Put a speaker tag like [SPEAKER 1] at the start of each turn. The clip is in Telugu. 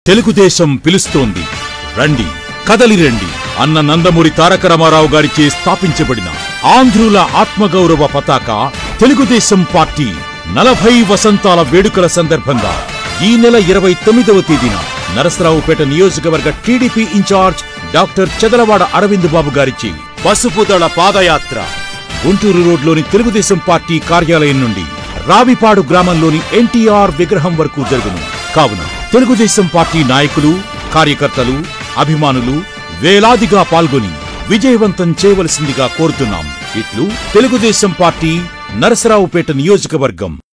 [SPEAKER 1] తెలుగుదేశం పిలుస్తోంది రండి కదలి రండి అన్న నందమూరి తారక రామారావు గారిచే స్థాపించబడిన ఆంధ్రుల ఆత్మగౌరవ పతాక తెలుగుదేశం పార్టీ నలభై వసంతాల వేడుకల సందర్భంగా ఈ నెల ఇరవై తొమ్మిదవ తేదీన నరసరావుపేట నియోజకవర్గ TDP incharge doctor Chadalavada Arvind Babu గారిచే పసుపుదళ పాదయాత్ర గుంటూరు రోడ్లోని తెలుగుదేశం పార్టీ కార్యాలయం నుండి రావిపాడు గ్రామంలోని ఎన్టీఆర్ విగ్రహం వరకు జరుగును కావున తెలుగుదేశం పార్టీ నాయకులు కార్యకర్తలు అభిమానులు వేలాదిగా పాల్గొని విజయవంతం చేయవలసిందిగా కోరుతున్నాం ఇట్లు తెలుగుదేశం పార్టీ నరసరావుపేట నియోజకవర్గం